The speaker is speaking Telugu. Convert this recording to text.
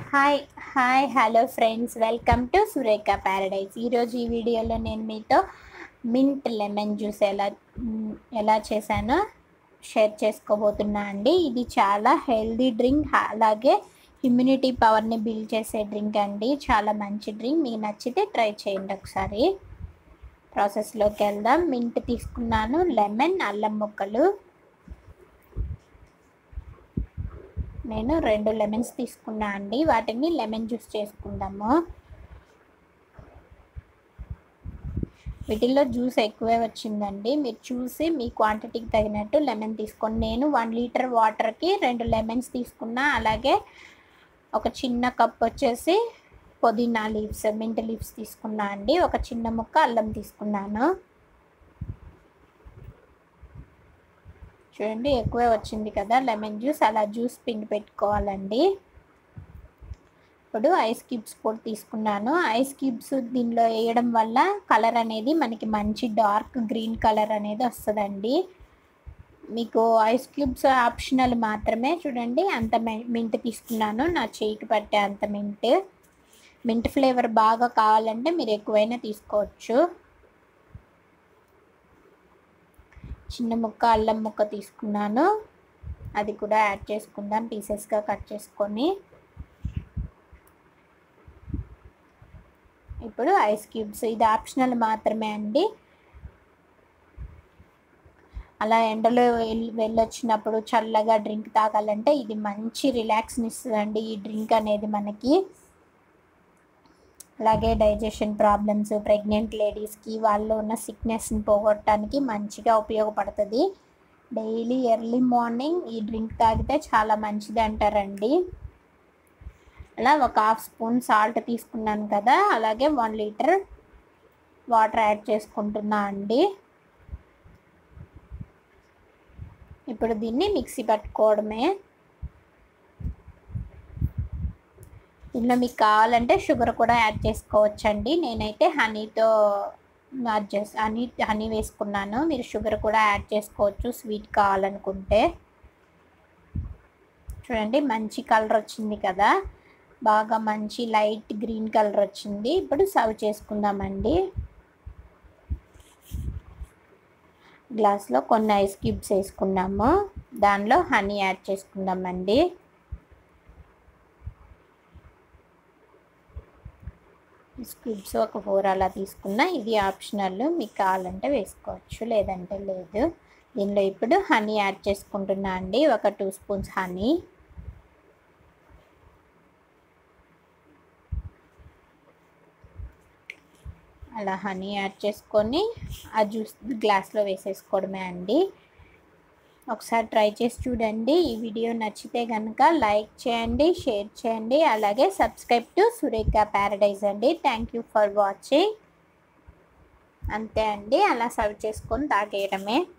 hi hi hello friends welcome to Surekha paradise ఈరోజు ఈ వీడియోలో నేను మీతో మింట్ లెమన్ జ్యూస్ ఎలా మ్, ఎలా చేశానో షేర్ చేసుకోబోతున్నా అండి ఇది చాలా హెల్దీ డ్రింక్ అలాగే ఇమ్యూనిటీ పవర్ని బిల్డ్ చేసే డ్రింక్ అండి చాలా మంచి డ్రింక్ మీకు నచ్చితే ట్రై చేయండి ఒకసారి ప్రాసెస్లోకి వెళ్దాం మింట్ తీసుకున్నాను లెమన్ అల్లం ముక్కలు నేను రెండు లెమన్స్ తీసుకున్నా అండి వాటిని లెమన్ జ్యూస్ చేసుకుందాము వీటిల్లో జ్యూస్ ఎక్కువే వచ్చిందండి మీరు చూసి మీ క్వాంటిటీకి తగినట్టు లెమన్ తీసుకోండి నేను వన్ లీటర్ వాటర్కి రెండు లెమన్స్ తీసుకున్నా అలాగే ఒక చిన్న కప్ వచ్చేసి పుదీనా లీవ్స్ మింట్ లీవ్స్ తీసుకున్నా అండి ఒక చిన్న ముక్క అల్లం తీసుకున్నాను చూడండి ఎక్కువే వచ్చింది కదా లెమన్ జ్యూస్ అలా జ్యూస్ పిండి పెట్టుకోవాలండి ఇప్పుడు ఐస్ క్యూబ్స్ కూడా తీసుకున్నాను ఐస్ క్యూబ్స్ దీనిలో వేయడం వల్ల కలర్ అనేది మనకి మంచి డార్క్ గ్రీన్ కలర్ అనేది వస్తుందండి మీకు ఐస్ క్యూబ్స్ ఆప్షనల్ మాత్రమే చూడండి అంత మింట్ తీసుకున్నాను నా చేయికి పట్టే అంత మింట్ మింట్ ఫ్లేవర్ బాగా కావాలంటే మీరు ఎక్కువైనా తీసుకోవచ్చు చిన్న ముక్క అల్లం ముక్క తీసుకున్నాను అది కూడా యాడ్ చేసుకుందాం పీసెస్గా కట్ చేసుకొని ఇప్పుడు ఐస్ క్యూబ్స్ ఇది ఆప్షనల్ మాత్రమే అండి అలా ఎండలో వెళ్ళి వెళ్ళొచ్చినప్పుడు చల్లగా డ్రింక్ తాగాలంటే ఇది మంచి రిలాక్స్ని ఇస్తుందండి ఈ డ్రింక్ అనేది మనకి అలాగే డైజెషన్ ప్రాబ్లమ్స్ ప్రెగ్నెంట్ లేడీస్కి వాళ్ళు ఉన్న సిక్నెస్ని పోగొట్టడానికి మంచిగా ఉపయోగపడుతుంది డైలీ ఎర్లీ మార్నింగ్ ఈ డ్రింక్ తాగితే చాలా మంచిది అంటారండి అలా ఒక హాఫ్ స్పూన్ సాల్ట్ తీసుకున్నాను కదా అలాగే వన్ లీటర్ వాటర్ యాడ్ చేసుకుంటున్నా అండి ఇప్పుడు దీన్ని మిక్సీ పట్టుకోవడమే దీనిలో మీకు కావాలంటే షుగర్ కూడా యాడ్ చేసుకోవచ్చండి నేనైతే హనీతో యాడ్ చేసి హనీ హనీ వేసుకున్నాను మీరు షుగర్ కూడా యాడ్ చేసుకోవచ్చు స్వీట్ కావాలనుకుంటే చూడండి మంచి కలర్ వచ్చింది కదా బాగా మంచి లైట్ గ్రీన్ కలర్ వచ్చింది ఇప్పుడు సర్వ్ చేసుకుందామండి గ్లాస్లో కొన్ని ఐస్ క్యూబ్స్ వేసుకున్నాము దానిలో హనీ యాడ్ చేసుకుందామండి స్క్యూబ్స్ ఒక ఫోర్ అలా తీసుకున్నా ఇది ఆప్షనల్ మీకు కావాలంటే వేసుకోవచ్చు లేదంటే లేదు దీనిలో ఇప్పుడు హనీ యాడ్ చేసుకుంటున్నా అండి ఒక టూ స్పూన్స్ హనీ అలా హనీ యాడ్ చేసుకొని ఆ జ్యూస్ గ్లాస్లో వేసేసుకోవడమే అండి ఒకసారి ట్రై చేసి చూడండి ఈ వీడియో నచ్చితే కనుక లైక్ చేయండి షేర్ చేయండి అలాగే సబ్స్క్రైబ్ టు సురేఖ ప్యారడైజ్ అండి థ్యాంక్ యూ ఫర్ వాచింగ్ అంతే అండి అలా సర్వ్ చేసుకొని తాగేయడమే